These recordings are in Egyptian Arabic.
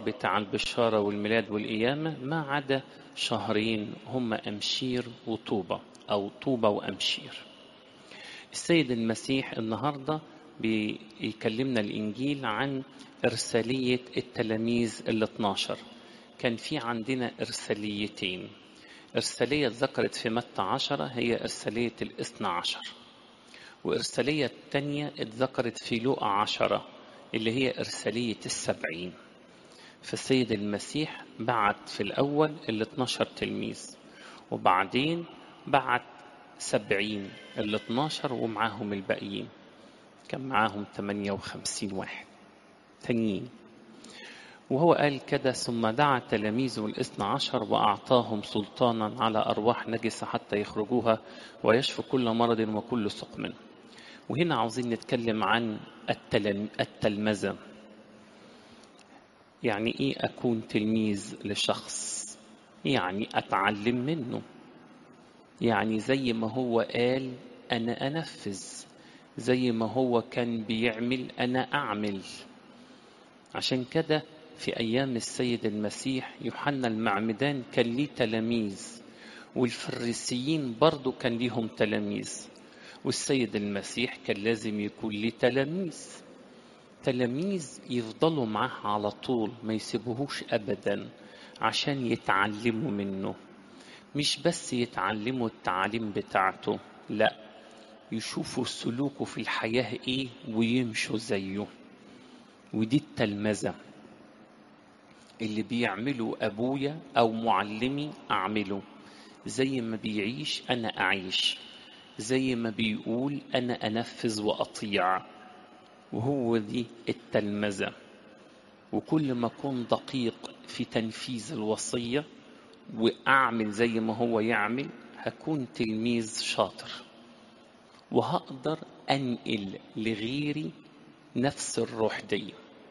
بتاع البشارة والميلاد والقيامة ما عدا شهرين هم أمشير وطوبة أو طوبة وأمشير السيد المسيح النهاردة بيكلمنا الإنجيل عن إرسالية التلاميذ ال 12 كان في عندنا إرساليتين إرسالية ذكرت في متى عشرة هي إرسالية الاثنى عشر وإرسالية الثانية اتذكرت في لوقا عشرة اللي هي إرسالية السبعين فالسيد المسيح بعت في الأول ال 12 تلميذ وبعدين بعت سبعين ال 12 ومعاهم الباقيين كان معاهم 58 واحد تانيين وهو قال كده ثم دعا تلاميذه الاثنى عشر وأعطاهم سلطانا على أرواح نجسة حتى يخرجوها ويشفوا كل مرض وكل سقم وهنا عاوزين نتكلم عن التلم... التلمذة يعني إيه أكون تلميذ لشخص يعني أتعلم منه يعني زي ما هو قال أنا أنفذ زي ما هو كان بيعمل أنا أعمل عشان كده في أيام السيد المسيح يوحنا المعمدان كان ليه تلاميذ والفريسيين برضو كان ليهم تلاميذ والسيد المسيح كان لازم يكون ليه تلاميذ تلاميذ يفضلوا معاه على طول ما يسيبوهوش أبدا عشان يتعلموا منه مش بس يتعلموا التعاليم بتاعته لا يشوفوا سلوكه في الحياة ايه ويمشوا زيه ودي التلمذة اللي بيعمله أبويا أو معلمي أعمله زي ما بيعيش أنا أعيش زي ما بيقول أنا أنفذ وأطيع وهو دي التلمذة وكل ما أكون دقيق في تنفيذ الوصية وأعمل زي ما هو يعمل هكون تلميذ شاطر وهقدر أنقل لغيري نفس الروح دي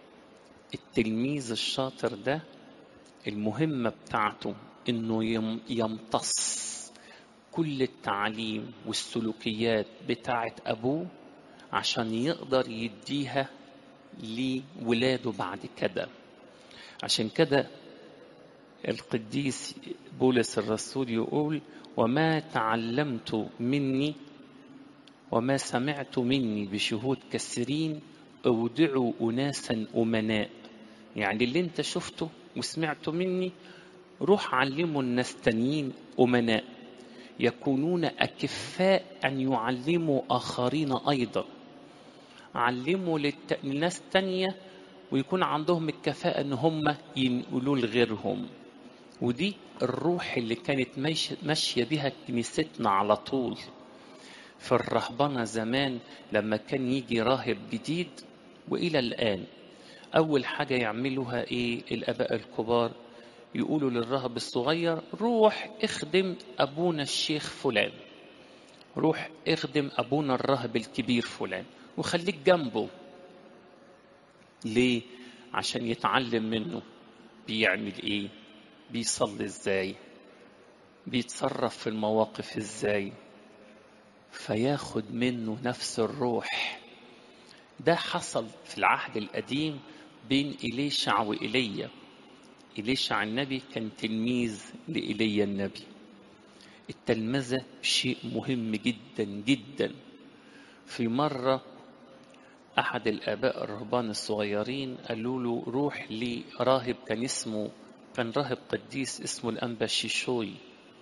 التلميذ الشاطر ده المهمة بتاعته انه يمتص كل التعليم والسلوكيات بتاعت ابوه عشان يقدر يديها لولاده بعد كده عشان كده القديس بولس الرسول يقول وما تعلمت مني وما سمعت مني بشهود كثيرين اودعوا اناسا امناء يعني اللي انت شفته وسمعته مني روح علموا الناس تانيين امناء يكونون اكفاء ان يعلموا اخرين ايضا علموا للناس تانية ويكون عندهم الكفاءة ان هم ينقلوا لغيرهم ودي الروح اللي كانت ماشية بها كنيستنا على طول في الرهبنة زمان لما كان يجي راهب جديد وإلى الآن أول حاجة يعملوها إيه الآباء الكبار يقولوا للراهب الصغير روح اخدم أبونا الشيخ فلان روح اخدم أبونا الراهب الكبير فلان وخليك جنبه ليه عشان يتعلم منه بيعمل ايه بيصلي ازاي بيتصرف في المواقف ازاي فياخد منه نفس الروح ده حصل في العهد القديم بين إليشع وإيليا إليشع النبي كان تلميذ لإيليا النبي التلمذة شيء مهم جدا جدا في مرة أحد الآباء الرهبان الصغيرين قالوا له روح لراهب كان اسمه كان راهب قديس اسمه الأنبا شيشوي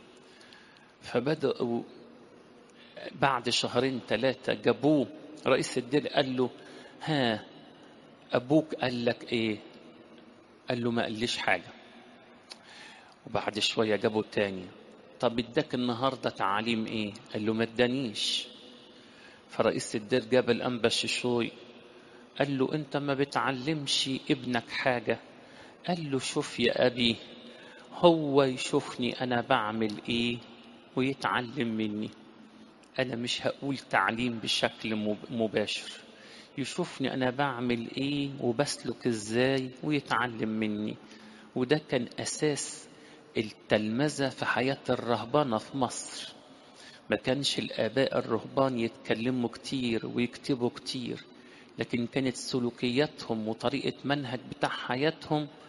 فبدأوا بعد شهرين ثلاثة جابوه رئيس الدير قال له ها أبوك قال لك إيه قال له ما قاليش حاجة وبعد شوية جابوا تاني طب اداك النهاردة تعاليم إيه قال له ما ادانيش فرئيس الدير جاب الأنبا شيشوي قال له أنت ما بتعلمش ابنك حاجة قال له شوف يا أبي هو يشوفني أنا بعمل إيه ويتعلم مني أنا مش هقول تعليم بشكل مباشر يشوفني أنا بعمل إيه وبسلك إزاي ويتعلم مني وده كان أساس التلمذة في حياة الرهبنة في مصر ما كانش الآباء الرهبان يتكلموا كتير ويكتبوا كتير لكن كانت سلوكياتهم وطريقة منهج بتاع حياتهم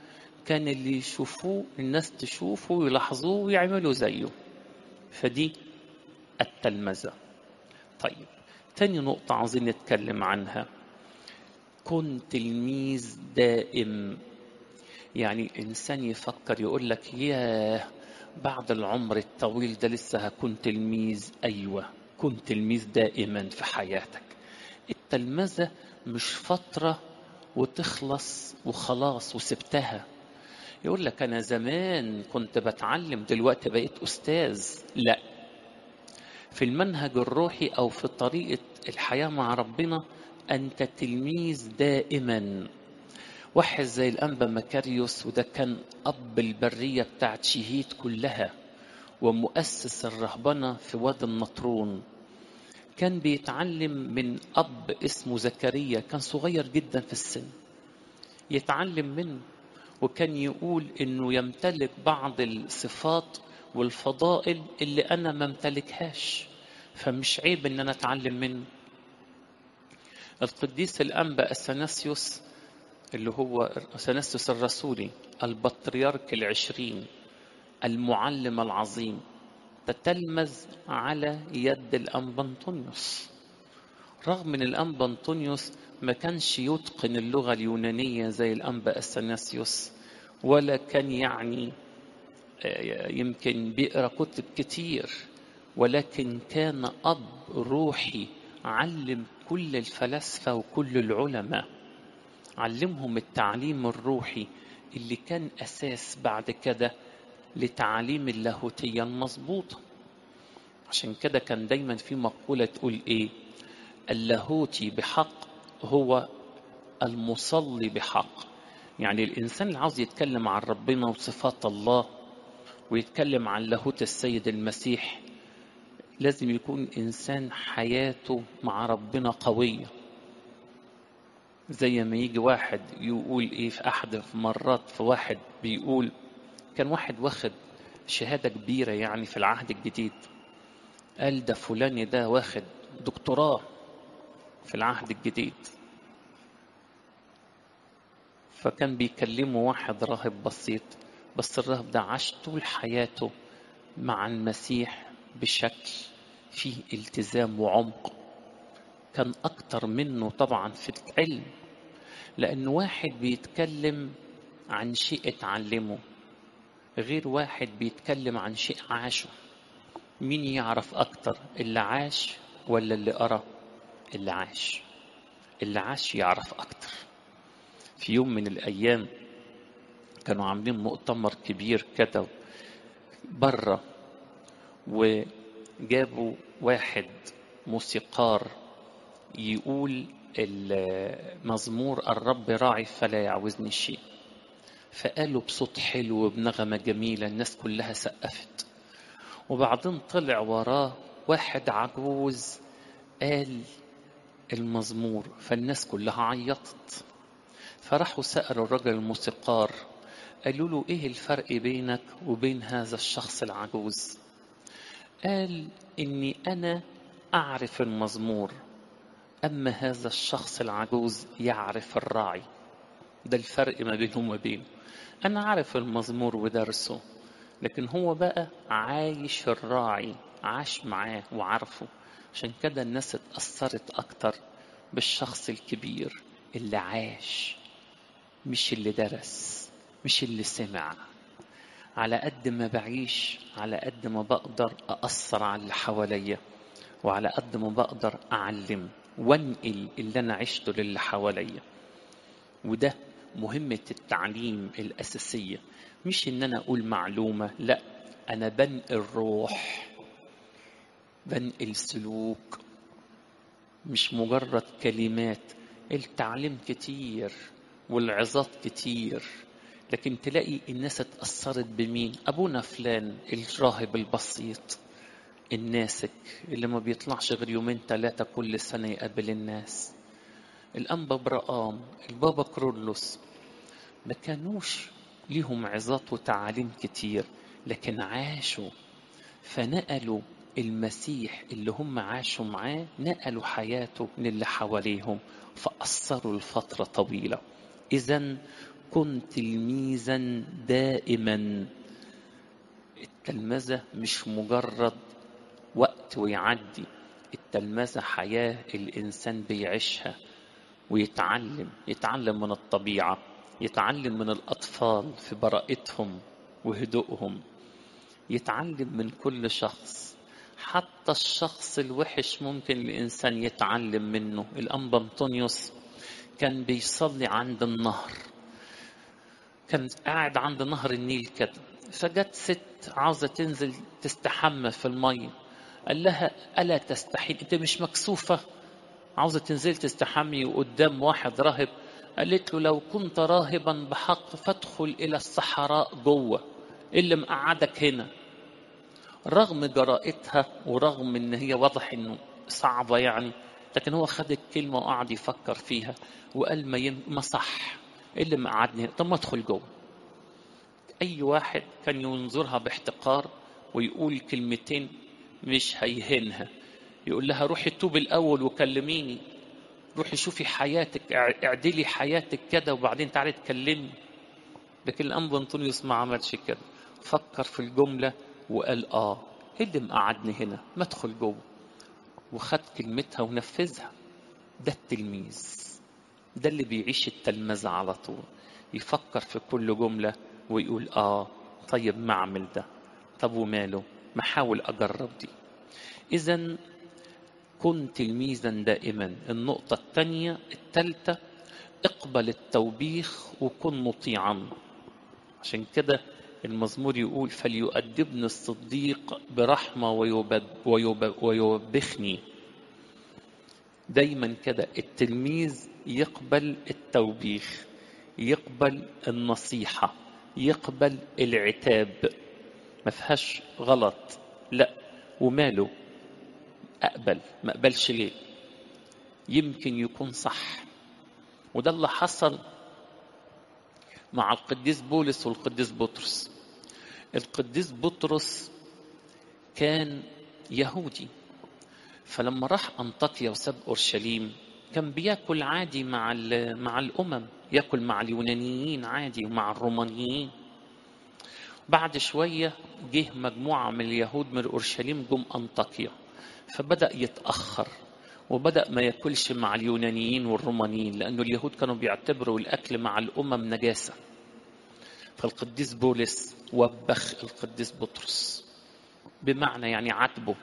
كان اللي يشوفوه الناس تشوفه ويلاحظوه ويعملوا زيه فدي التلمذة طيب تاني نقطة عاوزين نتكلم عنها كن تلميذ دائم يعني إنسان يفكر يقول لك ياه بعد العمر الطويل ده لسه هكون تلميذ أيوة كن تلميذ دائما في حياتك التلمذة مش فترة وتخلص وخلاص وسبتها يقول لك أنا زمان كنت بتعلم دلوقتي بقيت أستاذ لا في المنهج الروحي أو في طريقة الحياة مع ربنا أنت تلميذ دائما واحد زي الأنبا مكاريوس وده كان أب البرية بتاعت شهيد كلها ومؤسس الرهبنة في وادي النطرون كان بيتعلم من أب اسمه زكريا كان صغير جدا في السن يتعلم منه وكان يقول إنه يمتلك بعض الصفات والفضائل اللي أنا ما امتلكهاش فمش عيب إن أنا أتعلم منه القديس الأنبا أثناسيوس اللي هو أثناسيوس الرسولي البطريرك العشرين المعلم العظيم تتلمذ على يد الأنبا أنطونيوس رغم ان الأنبا أنطونيوس ما كانش يتقن اللغة اليونانية زي الأنبا أثناسيوس ولا كان يعني يمكن بيقرا كتب كتير ولكن كان أب روحي علم كل الفلاسفة وكل العلماء علمهم التعليم الروحي اللي كان أساس بعد كده لتعاليم اللاهوتية المظبوطة عشان كده كان دايما في مقولة تقول إيه اللاهوتي بحق هو المصلي بحق يعني الإنسان اللي عاوز يتكلم عن ربنا وصفات الله ويتكلم عن لاهوت السيد المسيح لازم يكون إنسان حياته مع ربنا قوية زي ما يجي واحد يقول إيه في أحد مرات في واحد بيقول كان واحد واخد شهادة كبيرة يعني في العهد الجديد قال ده فلان ده واخد دكتوراه في العهد الجديد فكان بيكلمه واحد راهب بسيط بس الراهب ده عاش طول حياته مع المسيح بشكل فيه التزام وعمق كان أكتر منه طبعا في العلم لأن واحد بيتكلم عن شيء اتعلمه غير واحد بيتكلم عن شيء عاشه مين يعرف أكتر اللي عاش ولا اللي قرأ اللي عاش اللي عاش يعرف أكتر في يوم من الأيام كانوا عاملين مؤتمر كبير كده بره وجابوا واحد موسيقار يقول المزمور الرب راعي فلا يعوزني شيء فقالوا بصوت حلو وبنغمة جميلة الناس كلها سقفت وبعدين طلع وراه واحد عجوز قال المزمور فالناس كلها عيطت فراحوا سألوا الرجل الموسيقار قالوا له ايه الفرق بينك وبين هذا الشخص العجوز قال اني انا اعرف المزمور اما هذا الشخص العجوز يعرف الراعي ده الفرق ما بينه وما بينه انا عارف المزمور ودرسه لكن هو بقى عايش الراعي عاش معاه وعارفه عشان كده الناس اتأثرت أكتر بالشخص الكبير اللي عاش مش اللي درس مش اللي سمع على قد ما بعيش على قد ما بقدر أأثر على اللي حواليا وعلى قد ما بقدر أعلم وانقل اللي أنا عشته للي حواليا وده مهمة التعليم الأساسية مش إن أنا أقول معلومة لا أنا بنقل روح بنقل سلوك مش مجرد كلمات التعليم كتير والعظات كتير لكن تلاقي الناس اتأثرت بمين أبونا فلان الراهب البسيط الناسك اللي ما بيطلعش غير يومين ثلاثة كل سنة يقابل الناس الأنبا برقام البابا كرولوس ما كانوش ليهم عظات وتعاليم كتير لكن عاشوا فنقلوا المسيح اللي هم عاشوا معاه نقلوا حياته للي حواليهم فأثروا لفترة طويلة إذا كن تلميذا دائما التلمذة مش مجرد وقت ويعدي التلمذة حياة الإنسان بيعيشها ويتعلم يتعلم من الطبيعة يتعلم من الأطفال في براءتهم وهدوءهم يتعلم من كل شخص حتى الشخص الوحش ممكن الإنسان يتعلم منه الأنبا أنطونيوس كان بيصلي عند النهر كان قاعد عند نهر النيل كده فجت ست عاوزة تنزل تستحمى في المية قال لها ألا تستحين أنت مش مكسوفة عاوزة تنزل تستحمي قدام واحد راهب قالت له لو كنت راهبا بحق فادخل إلى الصحراء جوه اللي مقعدك هنا رغم جرائتها ورغم ان هي واضح انه صعبة يعني لكن هو خد الكلمة وقعد يفكر فيها وقال ما, ين... ما صح إيه اللي مقعدني طب ما ادخل جوه اي واحد كان ينظرها باحتقار ويقول كلمتين مش هيهنها يقول لها روحي توب الاول وكلميني روحي شوفي حياتك اعدلي حياتك كده وبعدين تعالي تكلمني لكن الانبا انطونيوس ما عملش كده فكر في الجمله وقال اه ايه اللي مقعدني هنا ما ادخل جوه وخد كلمتها ونفذها ده التلميذ ده اللي بيعيش التلمذة على طول يفكر في كل جملة ويقول اه طيب ما اعمل ده طب وماله ما احاول اجرب دي اذا كن تلميذا دائما النقطة الثانية الثالثة اقبل التوبيخ وكن مطيعا عشان كده المزمور يقول فليؤدبني الصديق برحمة ويبد ويب ويوبخني دايما كده التلميذ يقبل التوبيخ يقبل النصيحة يقبل العتاب ما فيهاش غلط لا وماله أقبل ما أقبلش ليه يمكن يكون صح وده اللي حصل مع القديس بولس والقديس بطرس القديس بطرس كان يهودي فلما راح أنطاكيا وساب أورشليم كان بياكل عادي مع مع الأمم ياكل مع اليونانيين عادي ومع الرومانيين بعد شوية جه مجموعة من اليهود من أورشليم جم أنطاكيا فبدأ يتأخر وبدأ ما ياكلش مع اليونانيين والرومانيين لأنه اليهود كانوا بيعتبروا الأكل مع الأمم نجاسة فالقديس بولس وبخ القديس بطرس بمعنى يعني عاتبه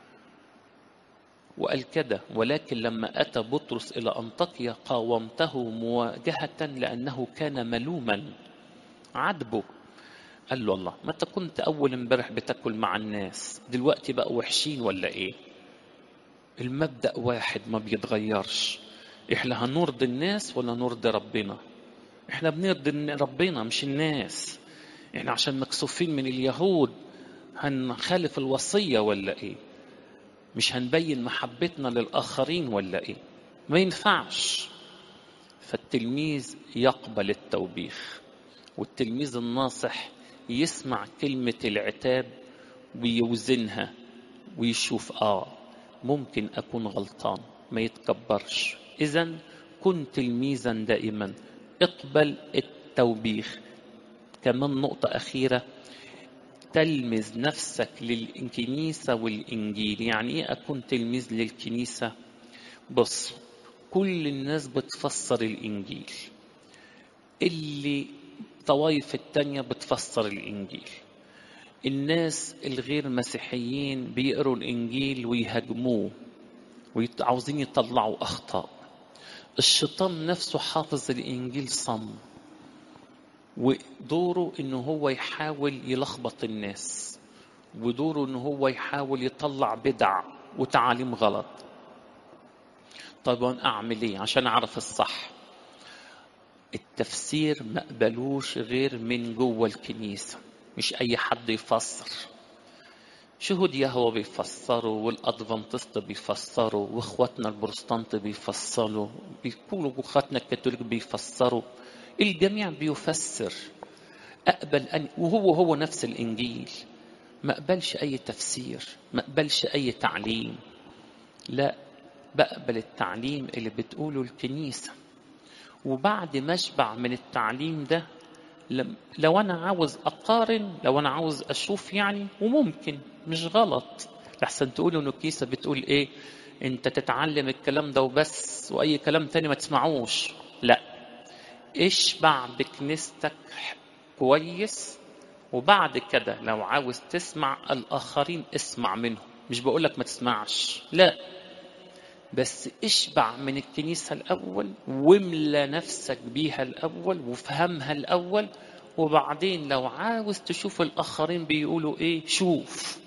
وقال كده ولكن لما أتى بطرس إلى أنطاكيا قاومته مواجهة لأنه كان ملوما عاتبه قال له الله ما انت كنت أول امبارح بتاكل مع الناس دلوقتي بقى وحشين ولا إيه المبدأ واحد ما بيتغيرش احنا هنرضي الناس ولا نرضي ربنا احنا بنرضي ربنا مش الناس احنا عشان مكسوفين من اليهود هنخالف الوصية ولا ايه مش هنبين محبتنا للآخرين ولا ايه ما ينفعش فالتلميذ يقبل التوبيخ والتلميذ الناصح يسمع كلمة العتاب ويوزنها ويشوف اه ممكن أكون غلطان ما يتكبرش إذا كن تلميذا دائما اقبل التوبيخ كمان نقطة أخيرة تلمذ نفسك للكنيسة والإنجيل يعني إيه أكون تلميذ للكنيسة بص كل الناس بتفسر الإنجيل اللي طوائف التانية بتفسر الإنجيل الناس الغير مسيحيين بيقروا الإنجيل ويهاجموه وعاوزين يطلعوا أخطاء الشيطان نفسه حافظ الإنجيل صم ودوره إنه هو يحاول يلخبط الناس ودوره إنه هو يحاول يطلع بدع وتعاليم غلط طيب أنا أعمل إيه عشان أعرف الصح التفسير ما قبلوش غير من جوه الكنيسه مش أي حد يفسر شهود يهوى بيفسروا والأدفنتست بيفسروا وإخواتنا البروتستانت بيفسروا بيقولوا إخواتنا الكاثوليك بيفسروا الجميع بيفسر أقبل أن وهو هو نفس الإنجيل ما أقبلش أي تفسير ما أقبلش أي تعليم لا بقبل التعليم اللي بتقوله الكنيسة وبعد ما اشبع من التعليم ده لم- لو انا عاوز اقارن لو انا عاوز اشوف يعني وممكن مش غلط لحسن تقولوا انه الكيسه بتقول ايه انت تتعلم الكلام ده وبس واي كلام تاني ما تسمعوش لا اشبع بكنيستك كويس وبعد كده لو عاوز تسمع الاخرين اسمع منهم مش بقولك ما تسمعش لا بس اشبع من الكنيسة الأول واملى نفسك بيها الأول وافهمها الأول وبعدين لو عاوز تشوف الآخرين بيقولوا إيه شوف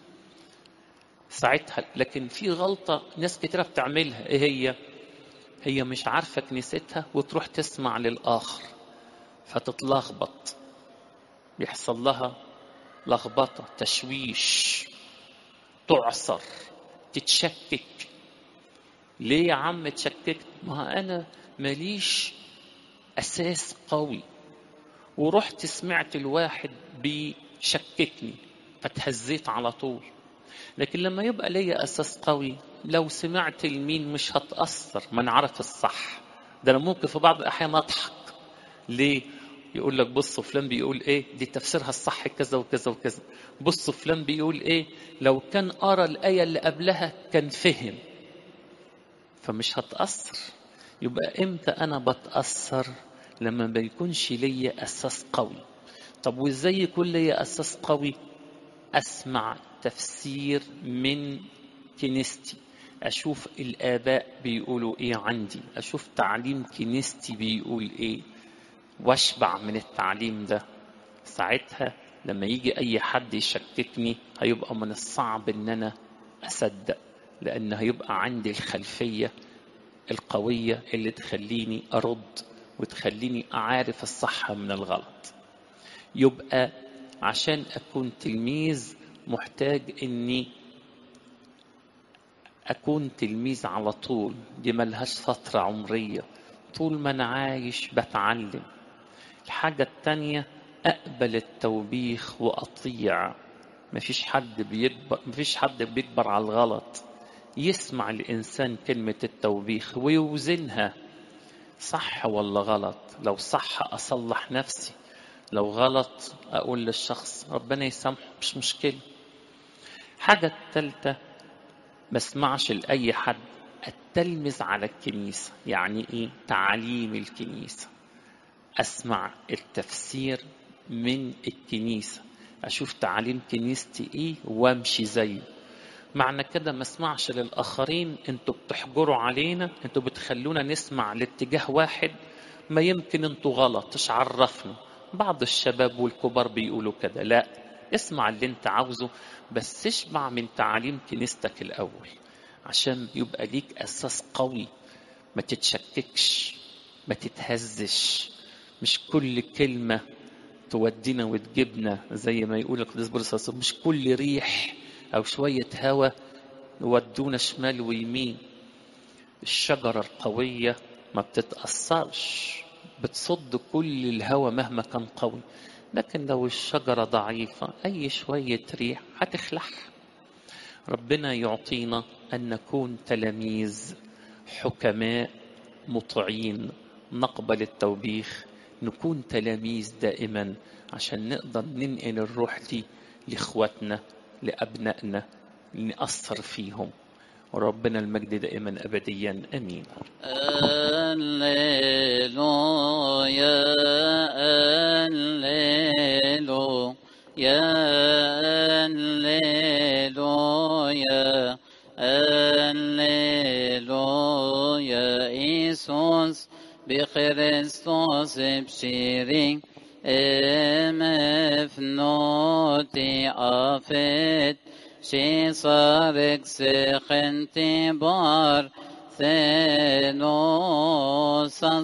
ساعتها لكن في غلطة ناس كتيرة بتعملها إيه هي؟ هي مش عارفة كنيستها وتروح تسمع للآخر فتتلخبط بيحصل لها لخبطة تشويش تعصر تتشكك ليه يا عم تشككت ما انا ماليش اساس قوي ورحت سمعت الواحد بيشككني فتهزيت على طول لكن لما يبقى ليا اساس قوي لو سمعت المين مش هتاثر ما انا عارف الصح ده انا ممكن في بعض الاحيان اضحك ليه يقول لك بص فلان بيقول ايه دي تفسيرها الصح كذا وكذا وكذا بص فلان بيقول ايه لو كان قرا الايه اللي قبلها كان فهم فمش هتأثر يبقى امتى انا بتأثر لما ما بيكونش ليا اساس قوي طب وازاي يكون ليا اساس قوي اسمع تفسير من كنيستي اشوف الاباء بيقولوا ايه عندي اشوف تعليم كنيستي بيقول ايه واشبع من التعليم ده ساعتها لما يجي اي حد يشككني هيبقى من الصعب ان انا اصدق لان هيبقى عندي الخلفيه القويه اللي تخليني ارد وتخليني اعرف الصح من الغلط يبقى عشان اكون تلميذ محتاج اني اكون تلميذ على طول دي ملهاش فتره عمريه طول ما انا عايش بتعلم الحاجه التانيه اقبل التوبيخ واطيع مفيش حد بيكبر مفيش حد بيكبر على الغلط يسمع الإنسان كلمة التوبيخ ويوزنها صح ولا غلط لو صح أصلح نفسي لو غلط أقول للشخص ربنا يسامحه مش مشكلة حاجة التالتة ما اسمعش لأي حد التلمذ على الكنيسة يعني إيه تعليم الكنيسة أسمع التفسير من الكنيسة أشوف تعليم كنيستي إيه وأمشي زيه معنى كده ما اسمعش للآخرين انتوا بتحجروا علينا انتوا بتخلونا نسمع لاتجاه واحد ما يمكن انتوا غلط ايش عرفنا بعض الشباب والكبار بيقولوا كده لا اسمع اللي انت عاوزه بس اشبع من تعاليم كنيستك الأول عشان يبقى ليك أساس قوي ما تتشككش ما تتهزش مش كل كلمة تودينا وتجيبنا زي ما يقول القديس بولس مش كل ريح أو شوية هوا يودونا شمال ويمين الشجرة القوية ما بتتأثرش بتصد كل الهوا مهما كان قوي لكن لو الشجرة ضعيفة أي شوية ريح هتخلعها ربنا يعطينا أن نكون تلاميذ حكماء مطيعين نقبل التوبيخ نكون تلاميذ دائما عشان نقدر ننقل الروح دي لاخواتنا لابنائنا نأثر فيهم وربنا المجد دائما ابديا امين هللويا هللويا هللويا هللويا إيسوس بخريستوس بشيري مفنوتي أفت شي صارك سخنتي بار ثنوس